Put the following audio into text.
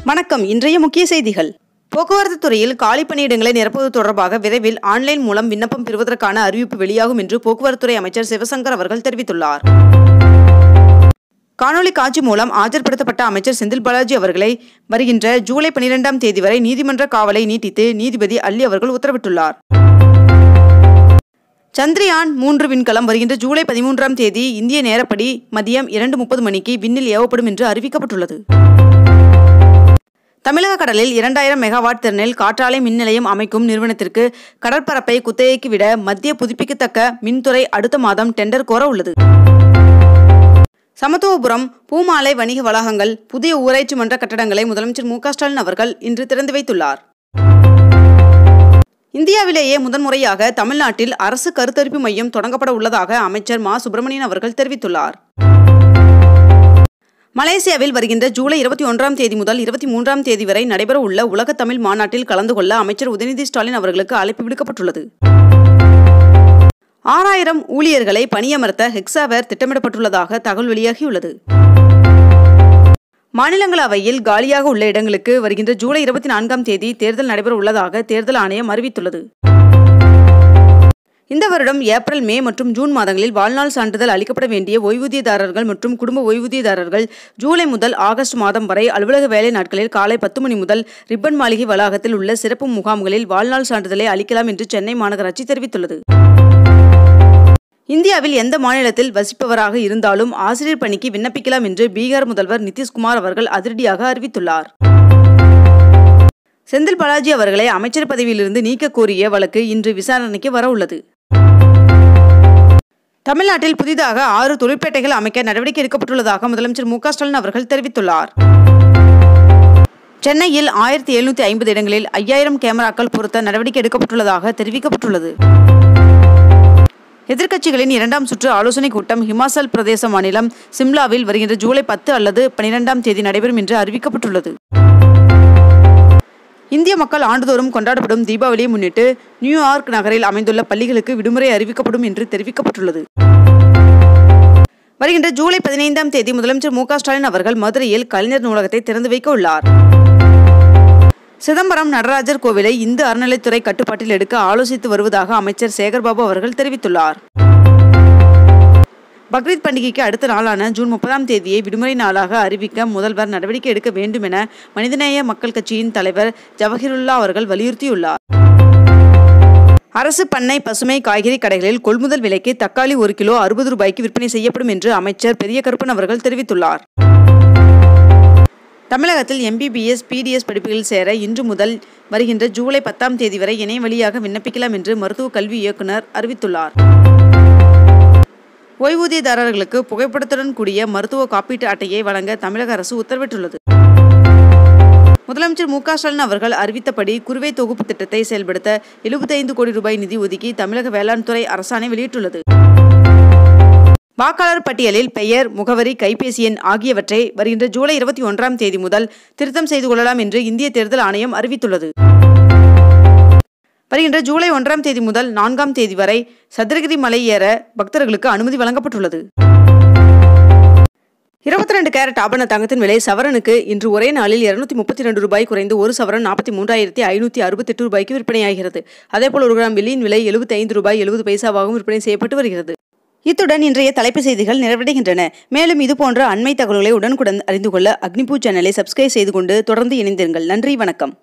வணக்கம் இன்றைய முக்கிய செய்திகள் போக்குவரத்து துறையில் காலி பணியிடங்களை நிரப்புவது தொடர்பாக விரைவில் ஆன்லைன் மூலம் விண்ணப்பம் பெறுவதற்கான அறிவிப்பு வெளியாகும் என்று போக்குவரத்துறை அமைச்சர் சிவசங்கர் அவர்கள் தெரிவித்துள்ளார் காணொலி காட்சி மூலம் ஆஜர்படுத்தப்பட்ட அமைச்சர் செந்தில் பாலாஜி அவர்களை வருகின்ற ஜூலை பனிரெண்டாம் தேதி வரை நீதிமன்ற காவலை நீட்டித்து நீதிபதி அல்லி அவர்கள் உத்தரவிட்டுள்ளார் சந்திரயான் மூன்று விண்கலம் வருகின்ற ஜூலை பதிமூன்றாம் தேதி இந்திய நேரப்படி மதியம் இரண்டு முப்பது மணிக்கு விண்ணில் ஏவப்படும் என்று அறிவிக்கப்பட்டுள்ளது தமிழக கடலில் இரண்டாயிரம் மெகாவாட் திறனில் காற்றாலை மின் நிலையம் அமைக்கும் நிறுவனத்திற்கு கடற்பரப்பை குத்தகைக்கு விட மத்திய புதுப்பிக்கத்தக்க மின்துறை அடுத்த மாதம் டெண்டர் கோர உள்ளது சமத்துவபுரம் பூமாலை வணிக வளாகங்கள் புதிய ஊராட்சி மன்ற கட்டடங்களை முதலமைச்சர் மு க ஸ்டாலின் அவர்கள் இன்று திறந்து வைத்துள்ளார் இந்தியாவிலேயே முதன்முறையாக தமிழ்நாட்டில் அரசு கருத்தரிப்பு மையம் தொடங்கப்பட உள்ளதாக அமைச்சர் மா சுப்பிரமணியன் அவர்கள் தெரிவித்துள்ளார் மலேசியாவில் வருகின்ற ஜூலை இருபத்தி ஒன்றாம் தேதி முதல் இருபத்தி மூன்றாம் தேதி வரை நடைபெற உள்ள உலக தமிழ் மாநாட்டில் கலந்து கொள்ள அமைச்சர் உதயநிதி ஸ்டாலின் அவர்களுக்கு அழைப்பு விடுக்கப்பட்டுள்ளது ஆறாயிரம் ஊழியர்களை பணியமர்த்த ஹெக்ஸாவேர் திட்டமிடப்பட்டுள்ளதாக தகவல் வெளியாகியுள்ளது மாநிலங்களவையில் காலியாக உள்ள இடங்களுக்கு வருகின்ற ஜூலை இருபத்தி நான்காம் தேதி தேர்தல் நடைபெற உள்ளதாக தேர்தல் ஆணையம் அறிவித்துள்ளது இந்த வருடம் ஏப்ரல் மே மற்றும் ஜூன் மாதங்களில் வாழ்நாள் சான்றிதழ் அளிக்கப்பட வேண்டிய ஓய்வூதியதாரர்கள் மற்றும் குடும்ப ஓய்வூதியதாரர்கள் ஜூலை முதல் ஆகஸ்ட் மாதம் வரை அலுவலக வேலை நாட்களில் காலை பத்து மணி முதல் ரிப்பன் மாளிகை வளாகத்தில் உள்ள சிறப்பு முகாம்களில் வாழ்நாள் சான்றிதழை அளிக்கலாம் என்று சென்னை மாநகராட்சி தெரிவித்துள்ளது இந்தியாவில் எந்த மாநிலத்தில் வசிப்பவராக இருந்தாலும் ஆசிரியர் பணிக்கு விண்ணப்பிக்கலாம் என்று பீகார் முதல்வர் நிதிஷ்குமார் அவர்கள் அதிரடியாக அறிவித்துள்ளார் செந்தில் பாலாஜி அவர்களை அமைச்சர் பதவியிலிருந்து நீக்க கோரிய வழக்கு இன்று விசாரணைக்கு வர உள்ளது தமிழ்நாட்டில் புதிதாக ஆறு தொழிற்பேட்டைகள் அமைக்க நடவடிக்கை எடுக்கப்பட்டுள்ளதாக முதலமைச்சர் மு க ஸ்டாலின் அவர்கள் தெரிவித்துள்ளார் சென்னையில் ஆயிரத்தி எழுநூத்தி ஐம்பது இடங்களில் ஐயாயிரம் கேமராக்கள் பொருத்த நடவடிக்கை எடுக்கப்பட்டுள்ளதாக தெரிவிக்கப்பட்டுள்ளது எதிர்க்கட்சிகளின் இரண்டாம் சுற்று ஆலோசனைக் கூட்டம் ஹிமாச்சல் பிரதேச மாநிலம் சிம்லாவில் வருகின்ற ஜூலை பத்து அல்லது பனிரெண்டாம் தேதி நடைபெறும் என்று அறிவிக்கப்பட்டுள்ளது இந்திய மக்கள் ஆண்டுதோறும் கொண்டாடப்படும் தீபாவளியை முன்னிட்டு நியூயார்க் நகரில் அமைந்துள்ள பள்ளிகளுக்கு விடுமுறை அறிவிக்கப்படும் என்று தெரிவிக்கப்பட்டுள்ளது வருகின்ற ஜூலை பதினைந்தாம் தேதி முதலமைச்சர் மு க ஸ்டாலின் அவர்கள் மதுரையில் கலைஞர் நூலகத்தை திறந்து வைக்க உள்ளார் சிதம்பரம் நடராஜர் கோவிலை இந்து அறநிலைத்துறை கட்டுப்பாட்டில் எடுக்க ஆலோசித்து வருவதாக அமைச்சர் சேகர்பாபு அவர்கள் தெரிவித்துள்ளார் பக்ரீத் பண்டிகைக்கு அடுத்த நாளான ஜூன் முப்பதாம் தேதியை விடுமுறை நாளாக அறிவிக்க முதல்வர் நடவடிக்கை எடுக்க வேண்டும் என மனிதநேய மக்கள் கட்சியின் தலைவர் ஜவஹிருல்லா அவர்கள் வலியுறுத்தியுள்ளார் அரசு பண்ணை பசுமை காய்கறி கடைகளில் கொள்முதல் விலைக்கு தக்காளி ஒரு கிலோ அறுபது ரூபாய்க்கு விற்பனை செய்யப்படும் என்று அமைச்சர் பெரிய கருப்பன் அவர்கள் தெரிவித்துள்ளார் தமிழகத்தில் எம்பிபிஎஸ் பிடிஎஸ் படிப்புகளில் சேர இன்று முதல் வருகின்ற ஜூலை பத்தாம் தேதி வரை இணைய வழியாக விண்ணப்பிக்கலாம் என்று மருத்துவ கல்வி இயக்குனர் அறிவித்துள்ளார் ஓய்வூதியதாரர்களுக்கு புகைப்படத்துடன் கூடிய மருத்துவ காப்பீட்டு அட்டையை வழங்க தமிழக அரசு உத்தரவிட்டுள்ளது முதலமைச்சர் மு க ஸ்டாலின் அவர்கள் அறிவித்தபடி குறுவை தொகுப்பு திட்டத்தை செயல்படுத்த எழுபத்தைந்து கோடி ரூபாய் நிதி ஒதுக்கி தமிழக வேளாண் துறை அரசாணை வெளியிட்டுள்ளது வாக்காளர் பட்டியலில் பெயர் முகவரி கைபேசி எண் ஆகியவற்றை வருகின்ற ஜூலை இருபத்தி ஒன்றாம் தேதி முதல் திருத்தம் செய்து கொள்ளலாம் என்று இந்திய தேர்தல் ஆணையம் அறிவித்துள்ளது வருகின்ற ஜூலை ஒன்றாம் தேதி முதல் நான்காம் தேதி வரை சதுரகிரி மலை ஏற பக்தர்களுக்கு அனுமதி வழங்கப்பட்டுள்ளது இருபத்தி ரெண்டு கேரட் ஆபண தங்கத்தின் விலை சவரனுக்கு இன்று ஒரே நாளில் இருநூத்தி முப்பத்தி ரெண்டு ரூபாய் குறைந்து ஒரு சவரன் நாற்பத்தி மூன்றாயிரத்தி ஐநூற்றி அறுபத்தெட்டு ரூபாய்க்கு விற்பனையாகிறது அதேபோல் ஒரு கிராம் வெள்ளியின் விலை எழுபத்தி ஐந்து ரூபாய் எழுபது பைசாவாகவும் விற்பனை செய்யப்பட்டு வருகிறது இத்துடன் இன்றைய தலைப்பு செய்திகள் நிறைவடைகின்றன மேலும் இதுபோன்ற அண்மை தகவல்களை உடனுக்குடன் அறிந்து கொள்ள அக்னிபூ சேனலை சப்ஸ்கிரைப் செய்து கொண்டு தொடர்ந்து இணைந்திருங்கள் நன்றி வணக்கம்